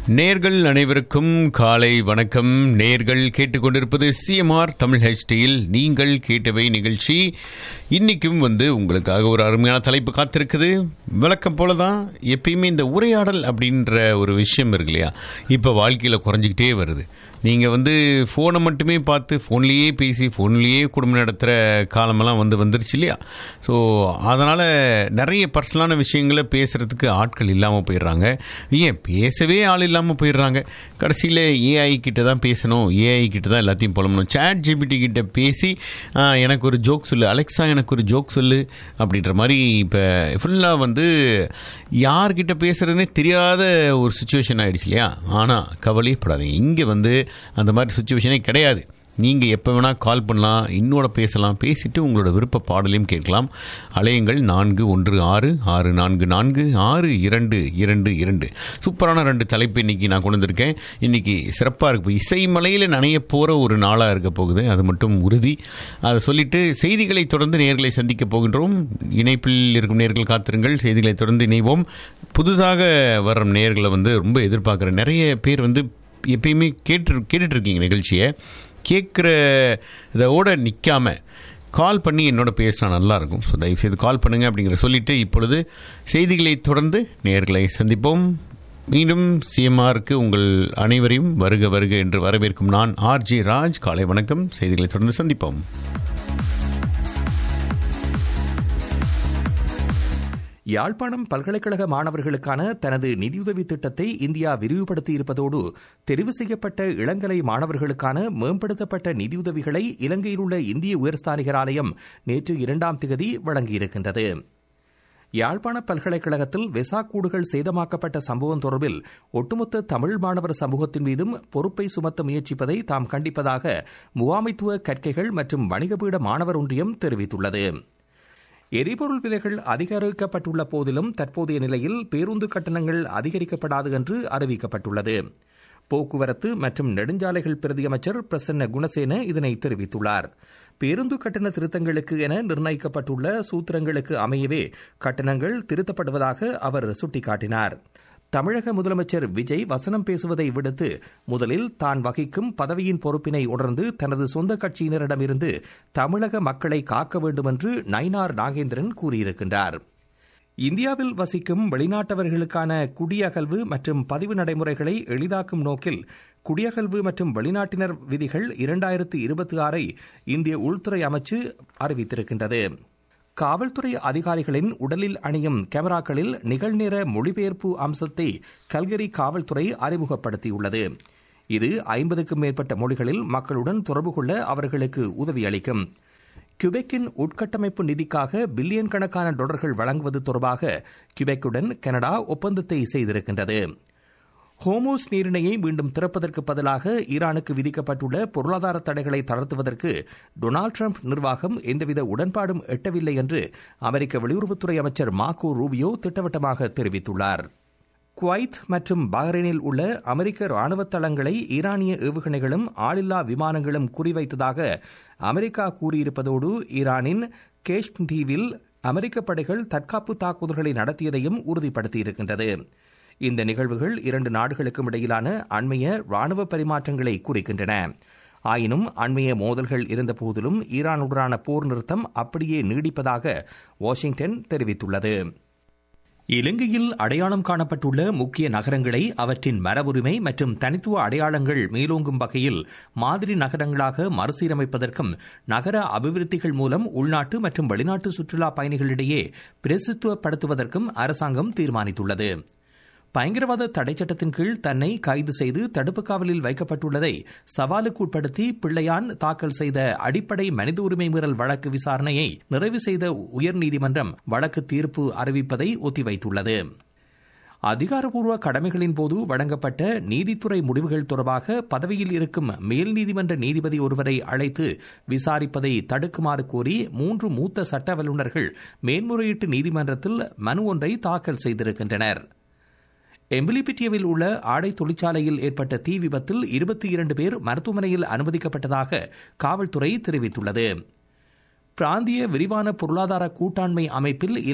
நேர்கள் அனைவருக்கும் காலை வணக்கம் நேர்கள் கேட்டுக்கொண்டிருப்பது சிஎம்ஆர் தமிழ் ஹெச்டியில் நீங்கள் கேட்டவை நிகழ்ச்சி இன்னைக்கும் வந்து உங்களுக்காக ஒரு அருமையான தலைப்பு காத்திருக்குது விளக்கம் போல தான் எப்பயுமே இந்த உரையாடல் அப்படின்ற ஒரு விஷயம் இருக்கு இல்லையா இப்போ வாழ்க்கையில் குறைஞ்சிக்கிட்டே வருது நீங்கள் வந்து ஃபோனை மட்டுமே பார்த்து ஃபோன்லேயே பேசி ஃபோன்லேயே குடும்பம் நடத்துகிற காலமெல்லாம் வந்து வந்துருச்சு இல்லையா ஸோ அதனால் நிறைய பர்சனலான விஷயங்களை பேசுகிறதுக்கு ஆட்கள் இல்லாமல் போயிடுறாங்க ஏன் பேசவே ஆள் இல்லாமல் போயிடுறாங்க கடைசியில் ஏஐ கிட்ட தான் பேசணும் ஏஐ கிட்ட தான் எல்லாத்தையும் புலம்பணும் சேட் ஜிபிடி கிட்ட பேசி "ஆ, எனக்கு ஒரு ஜோக் சொல்லு அலெக்ஸா எனக்கு ஒரு ஜோக் சொல்லு அப்படின்ற மாதிரி இப்போ ஃபுல்லாக வந்து யார்கிட்ட பேசுகிறதுனே தெரியாத ஒரு சுச்சுவேஷன் ஆயிடுச்சு இல்லையா ஆனால் கவலையப்படாதீங்க இங்கே வந்து அந்த மாதிரி சுச்சுவேஷனே கிடையாது நீங்கள் எப்போ வேணால் கால் பண்ணலாம் இன்னோட பேசலாம் பேசிட்டு உங்களோட விருப்ப பாடலையும் கேட்கலாம் அலையுங்கள் நான்கு ஒன்று ஆறு ஆறு நான்கு நான்கு ஆறு இரண்டு இரண்டு இரண்டு சூப்பரான ரெண்டு தலைப்பு இன்னைக்கு நான் கொண்டு வந்திருக்கேன் இன்னைக்கு சிறப்பாக இருக்கு இசை மலையில் நனைய போகிற ஒரு நாளாக இருக்க போகுது அது மட்டும் உறுதி அதை சொல்லிட்டு செய்திகளை தொடர்ந்து நேர்களை சந்திக்க போகின்றோம் இணைப்பில் இருக்கும் நேர்கள் காத்திருங்கள் செய்திகளை தொடர்ந்து இணைவோம் புதுசாக வர்ற நேர்களை வந்து ரொம்ப எதிர்பார்க்குறேன் நிறைய பேர் வந்து எப்பயுமே கேட்டு கேட்டுட்டு இருக்கீங்க நிகழ்ச்சியை கேட்குற இதோட நிற்காம கால் பண்ணி என்னோட பேசினா நல்லாயிருக்கும் ஸோ தயவுசெய்து கால் பண்ணுங்க அப்படிங்கிற சொல்லிட்டு இப்பொழுது செய்திகளை தொடர்ந்து நேர்களை சந்திப்போம் மீண்டும் சிஎம்ஆருக்கு உங்கள் அனைவரையும் வருக வருக என்று வரவேற்கும் நான் ஆர்ஜி ராஜ் காலை வணக்கம் செய்திகளை தொடர்ந்து சந்திப்போம் யாழ்ப்பாணம் பல்கலைக்கழக மாணவர்களுக்கான தனது நிதியுதவி திட்டத்தை இந்தியா விரிவுபடுத்தி இருப்பதோடு தெரிவு செய்யப்பட்ட இளங்கலை மாணவர்களுக்கான மேம்படுத்தப்பட்ட நிதியுதவிகளை இலங்கையில் உள்ள இந்திய உயர்ஸ்தானிகர் ஆலயம் நேற்று இரண்டாம் திகதி வழங்கியிருக்கின்றது யாழ்ப்பாண பல்கலைக்கழகத்தில் வெசா கூடுகள் சேதமாக்கப்பட்ட சம்பவம் தொடர்பில் ஒட்டுமொத்த தமிழ் மாணவர் சமூகத்தின் மீதும் பொறுப்பை சுமத்த முயற்சிப்பதை தாம் கண்டிப்பதாக முகாமைத்துவ கற்கைகள் மற்றும் வணிகபீட மாணவர் ஒன்றியம் தெரிவித்துள்ளது எரிபொருள் விலைகள் அதிகரிக்கப்பட்டுள்ள போதிலும் தற்போதைய நிலையில் பேருந்து கட்டணங்கள் அதிகரிக்கப்படாது என்று அறிவிக்கப்பட்டுள்ளது போக்குவரத்து மற்றும் நெடுஞ்சாலைகள் பிரதியமைச்சர் பிரசன்ன குணசேன இதனை தெரிவித்துள்ளார் பேருந்து கட்டண திருத்தங்களுக்கு என நிர்ணயிக்கப்பட்டுள்ள சூத்திரங்களுக்கு அமையவே கட்டணங்கள் திருத்தப்படுவதாக அவர் சுட்டிக்காட்டினார் தமிழக முதலமைச்சர் விஜய் வசனம் பேசுவதை விடுத்து முதலில் தான் வகிக்கும் பதவியின் பொறுப்பினை உணர்ந்து தனது சொந்த கட்சியினரிடமிருந்து தமிழக மக்களை காக்க வேண்டும் என்று நயினார் நாகேந்திரன் கூறியிருக்கின்றார் இந்தியாவில் வசிக்கும் வெளிநாட்டவர்களுக்கான குடியகல்வு மற்றும் பதிவு நடைமுறைகளை எளிதாக்கும் நோக்கில் குடியகல்வு மற்றும் வெளிநாட்டினர் விதிகள் இரண்டாயிரத்து இருபத்தி ஆறை இந்திய உள்துறை அமைச்சு அறிவித்திருக்கின்றது காவல்துறை அதிகாரிகளின் உடலில் அணியும் கேமராக்களில் நிகழ்நேர மொழிபெயர்ப்பு அம்சத்தை கல்கரி காவல்துறை அறிமுகப்படுத்தியுள்ளது இது ஐம்பதுக்கும் மேற்பட்ட மொழிகளில் மக்களுடன் தொடர்பு கொள்ள அவர்களுக்கு உதவி அளிக்கும் கியூபெக்கின் உட்கட்டமைப்பு நிதிக்காக பில்லியன் கணக்கான டாலர்கள் வழங்குவது தொடர்பாக கியூபெக்குடன் கனடா ஒப்பந்தத்தை செய்திருக்கின்றது ஹோமோஸ் நீரிணையை மீண்டும் திறப்பதற்கு பதிலாக ஈரானுக்கு விதிக்கப்பட்டுள்ள பொருளாதார தடைகளை தளர்த்துவதற்கு டொனால்டு ட்ரம்ப் நிர்வாகம் எந்தவித உடன்பாடும் எட்டவில்லை என்று அமெரிக்க வெளியுறவுத்துறை அமைச்சர் மார்கோ ரூபியோ திட்டவட்டமாக தெரிவித்துள்ளார் குவைத் மற்றும் பஹ்ரைனில் உள்ள அமெரிக்க ராணுவ தளங்களை ஈரானிய ஏவுகணைகளும் ஆளில்லா விமானங்களும் குறிவைத்ததாக அமெரிக்கா கூறியிருப்பதோடு ஈரானின் கேஷ்ம் தீவில் அமெரிக்க படைகள் தற்காப்பு தாக்குதல்களை நடத்தியதையும் உறுதிப்படுத்தியிருக்கின்றது இந்த நிகழ்வுகள் இரண்டு நாடுகளுக்கும் இடையிலான அண்மைய ராணுவ பரிமாற்றங்களை குறிக்கின்றன ஆயினும் அண்மைய மோதல்கள் இருந்தபோதிலும் ஈரானுடனான போர் நிறுத்தம் அப்படியே நீடிப்பதாக வாஷிங்டன் தெரிவித்துள்ளது இலங்கையில் அடையாளம் காணப்பட்டுள்ள முக்கிய நகரங்களை அவற்றின் மரபுரிமை மற்றும் தனித்துவ அடையாளங்கள் மேலோங்கும் வகையில் மாதிரி நகரங்களாக மறுசீரமைப்பதற்கும் நகர அபிவிருத்திகள் மூலம் உள்நாட்டு மற்றும் வெளிநாட்டு சுற்றுலா பயணிகளிடையே பிரசித்துவப்படுத்துவதற்கும் அரசாங்கம் தீர்மானித்துள்ளது பயங்கரவாத தடை சட்டத்தின் கீழ் தன்னை கைது செய்து தடுப்பு காவலில் வைக்கப்பட்டுள்ளதை சவாலுக்கு உட்படுத்தி பிள்ளையான் தாக்கல் செய்த அடிப்படை மனித உரிமை மீறல் வழக்கு விசாரணையை நிறைவு செய்த உயர்நீதிமன்றம் வழக்கு தீர்ப்பு அறிவிப்பதை ஒத்திவைத்துள்ளது அதிகாரப்பூர்வ கடமைகளின் போது வழங்கப்பட்ட நீதித்துறை முடிவுகள் தொடர்பாக பதவியில் இருக்கும் மேல் நீதிமன்ற நீதிபதி ஒருவரை அழைத்து விசாரிப்பதை தடுக்குமாறு கோரி மூன்று மூத்த சட்ட வல்லுநர்கள் மேன்முறையீட்டு நீதிமன்றத்தில் மனு ஒன்றை தாக்கல் செய்திருக்கின்றனர் எம்பிலிபிட்டியவில் உள்ள ஆடை தொழிற்சாலையில் ஏற்பட்ட தீ விபத்தில் இருபத்தி இரண்டு பேர் மருத்துவமனையில் அனுமதிக்கப்பட்டதாக காவல்துறை தெரிவித்துள்ளது பிராந்திய விரிவான பொருளாதார கூட்டாண்மை அமைப்பில்